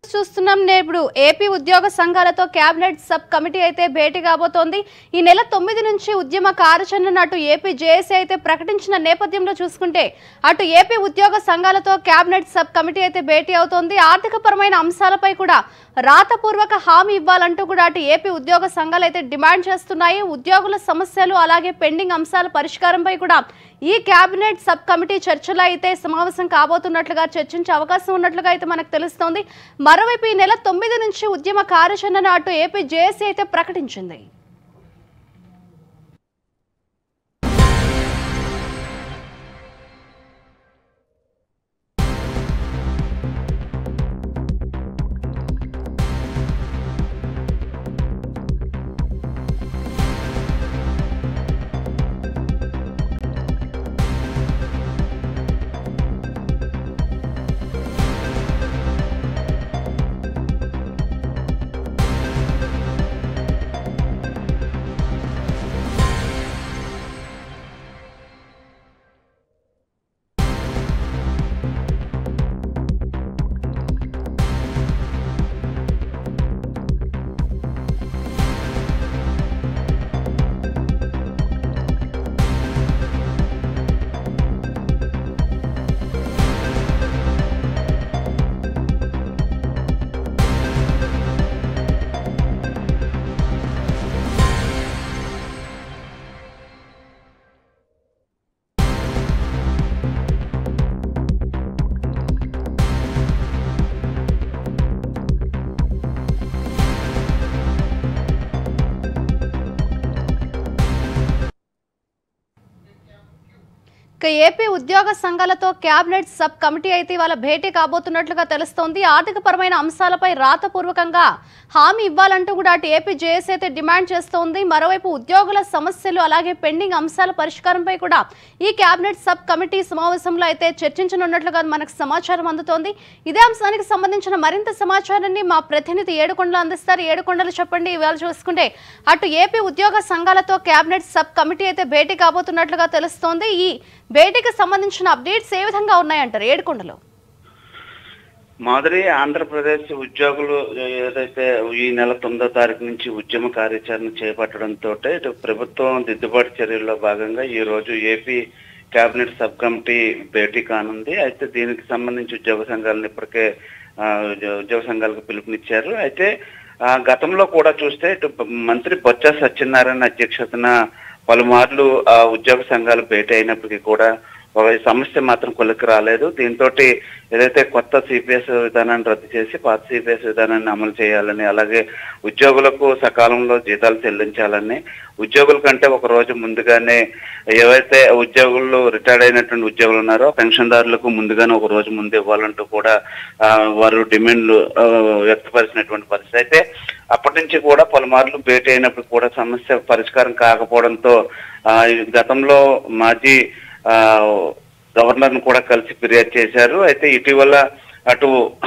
News చూస్తున్నాం నేడు AP ఉద్యోగ సంఘాలతో కేబినెట్ సబ్ కమిటీ అయితే భేటీ కాబోతోంది ఈ నెల తొమ్మిది నుంచి ఉద్యమ కార్యాచరణ అటు ఏపీ జేఏసీ అయితే ప్రకటించిన నేపథ్యంలో చూసుకుంటే అటు ఏపీ ఉద్యోగ సంఘాలతో కేబినెట్ సబ్ కమిటీ అయితే భేటీ అవుతోంది ఆర్థికపరమైన అంశాలపై కూడా రాతపూర్వక హామీ ఇవ్వాలంటూ కూడా అటు ఏపీ ఉద్యోగ సంఘాలు అయితే డిమాండ్ చేస్తున్నాయి ఉద్యోగుల సమస్యలు అలాగే పెండింగ్ అంశాల పరిష్కారంపై కూడా ఈ కేబినెట్ సబ్ కమిటీ చర్చలో అయితే సమావేశం కాబోతున్నట్లుగా చర్చించే అవకాశం ఉన్నట్లుగా అయితే మనకు తెలుస్తోంది మరోవైపు ఈ నెల తొమ్మిది నుంచి ఉద్యమ కార్యాచరణను అటు ఏపీ జేఏసీ అయితే ప్రకటించింది ఇక ఏపీ ఉద్యోగ సంఘాలతో కేబినెట్ సబ్ కమిటీ అయితే ఇవాళ భేటీ కాబోతున్నట్లుగా తెలుస్తోంది ఆర్థికపరమైన అంశాలపై రాతపూర్వకంగా హామీ ఇవ్వాలంటూ కూడా అటు ఏపీ జేఏసీ అయితే డిమాండ్ చేస్తోంది మరోవైపు ఉద్యోగుల సమస్యలు అలాగే పెండింగ్ అంశాల పరిష్కారంపై కూడా ఈ కేబినెట్ సబ్ కమిటీ సమావేశంలో అయితే చర్చించనున్నట్లుగా మనకు సమాచారం అందుతోంది ఇదే అంశానికి సంబంధించిన మరింత సమాచారాన్ని మా ప్రతినిధి ఏడుకొండలు అందిస్తారు ఏడుకొండలు చెప్పండి ఇవాళ చూసుకుంటే అటు ఏపీ ఉద్యోగ సంఘాలతో కేబినెట్ సబ్ కమిటీ అయితే భేటీ కాబోతున్నట్లుగా తెలుస్తోంది ఈ భేటీకి సంబంధించిన అప్డేట్స్ ఏ విధంగా ఉన్నాయంటారు ఏడుకొండలో మాదిరి ఆంధ్రప్రదేశ్ ఉద్యోగులు ఏదైతే ఈ నెల తొమ్మిదో తారీఖు నుంచి ఉద్యమ కార్యాచరణ చేపట్టడంతో ఇటు ప్రభుత్వం దిద్దుబాటు చర్యల్లో భాగంగా ఈ రోజు ఏపీ కేబినెట్ సబ్ కమిటీ భేటీ కానుంది అయితే దీనికి సంబంధించి ఉద్యోగ సంఘాలను ఇప్పటికే ఆ, ఉద్యో- ఉద్యోగ సంఘాలకు పిలుపునిచ్చారు అయితే ఆ, గతంలో కూడా చూస్తే ఇటు మంత్రి బొత్స సత్యనారాయణ అధ్యక్షతన పలుమార్లు ఆ ఉద్యోగ సంఘాలు భేటీ అయినప్పటికీ కూడా ఒక సమస్య మాత్రం కొలికి రాలేదు దీంతో ఏదైతే కొత్త సిపిఎస్ విధానాన్ని రద్దు చేసి పాత సిపిఎస్ విధానాన్ని అమలు చేయాలని అలాగే ఉద్యోగులకు సకాలంలో జీతాలు చెల్లించాలని ఉద్యోగుల కంటే ఒక రోజు ముందుగానే ఏవైతే ఉద్యోగులు రిటైర్డ్ అయినటువంటి ఉద్యోగులు ఉన్నారో పెన్షన్దారులకు ముందుగానే ఒక రోజు ముందు ఇవ్వాలంటూ కూడా ఆ, వారు డిమాండ్లు ఆ, వ్యక్తపరిచినటువంటి పరిస్థితి అయితే అప్పటి నుంచి కూడా పలుమార్లు భేటీ అయినప్పుడు కూడా సమస్య పరిష్కారం కాకపోవడంతో ఆ, ఈ గతంలో మాజీ ఆ, గవర్నర్ ను కూడా కలిసి ఫిర్యాదు చేశారు అయితే ఇటీవల అటు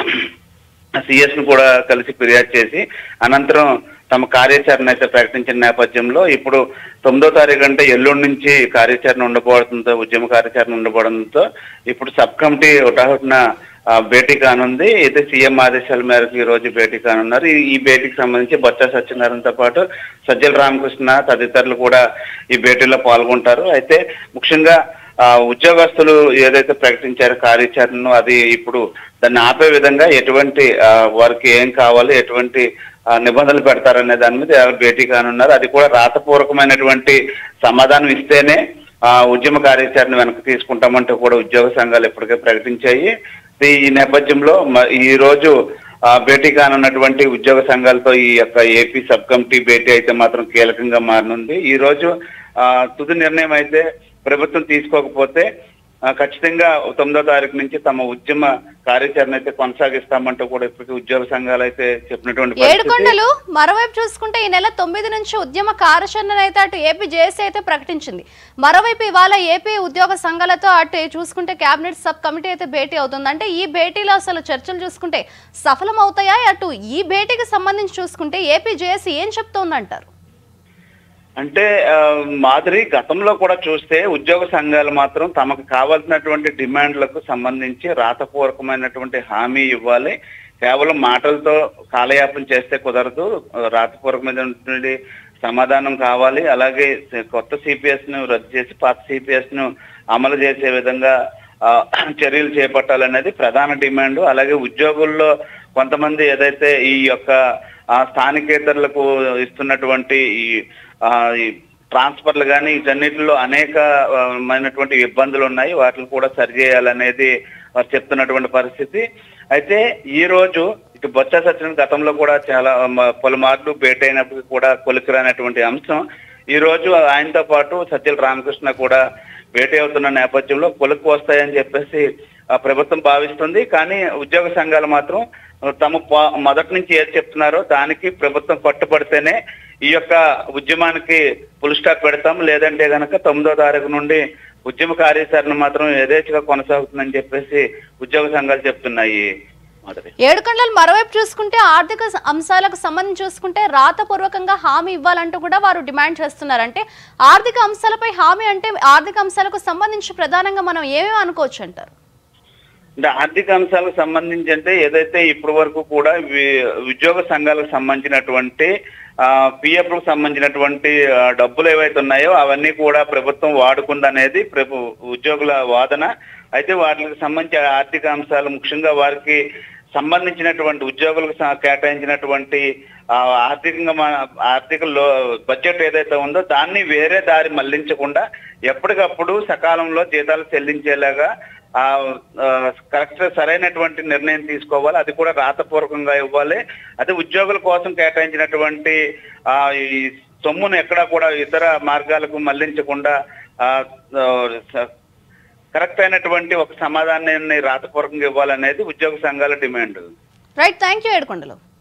సిఎస్ ను కూడా కలిసి ఫిర్యాదు చేసి అనంతరం తమ కార్యాచరణ అయితే ప్రకటించిన నేపథ్యంలో ఇప్పుడు తొమ్మిదో తారీఖు అంటే ఎల్లుండి నుంచి కార్యాచరణ ఉండబోతుందో ఉద్యమ కార్యాచరణ ఉండబోవడంతో ఇప్పుడు సబ్ కమిటీ ఒకటిన భేటీ కానుంది అయితే సీఎం ఆదేశాల మేరకు ఈ రోజు భేటీ కానున్నారు ఈ- ఈ భేటీకి సంబంధించి బొత్స సత్యనారాయణతో పాటు సజ్జల రామకృష్ణ తదితరులు కూడా ఈ భేటీలో పాల్గొంటారు అయితే ముఖ్యంగా ఆ ఉద్యోగస్తులు ఏదైతే ప్రకటించారో కార్యాచరణను అది ఇప్పుడు దాన్ని ఆపే విధంగా ఎటువంటి ఆ, వారికి ఏం కావాలి ఎటువంటి ఆ, నిబంధనలు పెడతారనే దాని మీద భేటీ కానున్నారు అది కూడా రాతపూర్వకమైనటువంటి సమాధానం ఇస్తేనే ఆ ఉద్యమ కార్యాచరణ వెనక్కి తీసుకుంటామంటూ కూడా ఉద్యోగ సంఘాలు ఇప్పటికే ప్రకటించాయి ఈ నేపథ్యంలో మ- ఈ రోజు ఆ, భేటీ కానున్నటువంటి ఉద్యోగ సంఘాలతో ఈ యొక్క ఏపీ సబ్ కమిటీ భేటీ అయితే మాత్రం కీలకంగా మారనుంది ఈ రోజు ఆ, తుది నిర్ణయం అయితే ప్రభుత్వం తీసుకోకపోతే ఆ, ఖచ్చితంగా తొమ్మిదో తారీఖు నుంచి తమ ఉద్యమ కార్యాచరణ అయితే కొనసాగిస్తామంటూ కూడా ఇప్పటికీ ఉద్యోగ సంఘాలు అయితే చెప్పినటువంటి పరిస్థితి. ఏడుకొండలు మరోవైపు చూసుకుంటే ఈ నెల తొమ్మిది నుంచి ఉద్యమ కార్యాచరణ అయితే అటు ఏపీ జేఏసీ అయితే ప్రకటించింది మరోవైపు ఇవాళ ఏపీ ఉద్యోగ సంఘాలతో అటు చూసుకుంటే కేబినెట్ సబ్ కమిటీ అయితే భేటీ అవుతుంది అంటే ఈ భేటీలో అసలు చర్చలు చూసుకుంటే సఫలం అవుతాయా అటు ఈ భేటీకి సంబంధించి చూసుకుంటే ఏపీ జేఏసీ ఏం చెప్తోందంటారు అంటే ఆ, మాదిరి గతంలో కూడా చూస్తే ఉద్యోగ సంఘాలు మాత్రం తమకు కావాల్సినటువంటి డిమాండ్లకు సంబంధించి రాతపూర్వకమైనటువంటి హామీ ఇవ్వాలి కేవలం మాటలతో కాలయాపన చేస్తే కుదరదు రాతపూర్వకమైనటువంటి సమాధానం కావాలి అలాగే కొత్త సిపిఎస్ ను రద్దు చేసి పాత సిపిఎస్ ను అమలు చేసే విధంగా ఆ, చర్యలు చేపట్టాలనేది ప్రధాన డిమాండ్ అలాగే ఉద్యోగుల్లో కొంతమంది ఏదైతే ఈ యొక్క ఆ, స్థానికేతరులకు ఇస్తున్నటువంటి ఈ ఆ, ఈ ట్రాన్స్ఫర్లు కానీ వీటన్నిటిలో అనేకమైనటువంటి ఇబ్బందులు ఉన్నాయి వాటిని కూడా సరిచేయాలనేది వారు చెప్తున్నటువంటి పరిస్థితి అయితే ఈ రోజు ఇటు బొత్స సత్యనారాయణ గతంలో కూడా చాలా మ- పలుమార్లు భేటీ అయినప్పటికీ కూడా కొలికిరానటువంటి అంశం ఈ రోజు ఆయనతో పాటు సత్యల రామకృష్ణ కూడా భేటీ అవుతున్న నేపథ్యంలో కొలుకు వస్తాయని చెప్పేసి ఆ ప్రభుత్వం భావిస్తుంది కానీ ఉద్యోగ సంఘాలు మాత్రం తమ ప- మొదటి నుంచి ఏది చెప్తున్నారో దానికి ప్రభుత్వం కట్టుబడితేనే ఈ యొక్క ఉద్యమానికి ఫుల్ స్టాప్ పెడతాం లేదంటే గనక తొమ్మిదో తారీఖు నుండి ఉద్యమ కార్యాచరణ మాత్రం యథేచ్ఛగా కొనసాగుతుందని చెప్పేసి ఉద్యోగ సంఘాలు చెప్తున్నాయి మాధవి ఏడుకొండలు మరోవైపు చూసుకుంటే ఆర్థిక స- అంశాలకు సంబంధించి చూసుకుంటే రాతపూర్వకంగా హామీ ఇవ్వాలంటూ కూడా వారు డిమాండ్ చేస్తున్నారు అంటే ఆర్థిక అంశాలపై హామీ అంటే ఆర్థిక అంశాలకు సంబంధించి ప్రధానంగా మనం ఏమేమి అనుకోవచ్చు అంటారు అంటే ఆర్థిక అంశాలకు సంబంధించి అంటే ఏదైతే ఇప్పటి వరకు కూడా వి- ఉద్యోగ సంఘాలకు సంబంధించినటువంటి పిఎఫ్ కు సంబంధించినటువంటి ఆ, డబ్బులు ఏవైతే ఉన్నాయో అవన్నీ కూడా ప్రభుత్వం వాడుకుందనేది ప్రభు ఉద్యోగుల వాదన అయితే వాటికి సంబంధించి ఆర్థిక అంశాలు ముఖ్యంగా వారికి సంబంధించినటువంటి ఉద్యోగులకు స- కేటాయించినటువంటి ఆ, ఆర్థికంగా మన ఆర్థిక లో బడ్జెట్ ఏదైతే ఉందో దాన్ని వేరే దారి మళ్లించకుండా ఎప్పటికప్పుడు సకాలంలో జీతాలు చెల్లించేలాగా ఆ ఆ, కరెక్ట్ సరైనటువంటి నిర్ణయం తీసుకోవాలి అది కూడా రాతపూర్వకంగా ఇవ్వాలి అది ఉద్యోగుల కోసం కేటాయించినటువంటి ఆ ఈ సొమ్మును ఎక్కడా కూడా ఇతర మార్గాలకు మళ్లించకుండా ఆ ఆ, స- కరెక్ట్ అయినటువంటి ఒక సమాధానాన్ని రాతపూర్వకంగా ఇవ్వాలనేది ఉద్యోగ సంఘాల demand right thank you Yedukondalu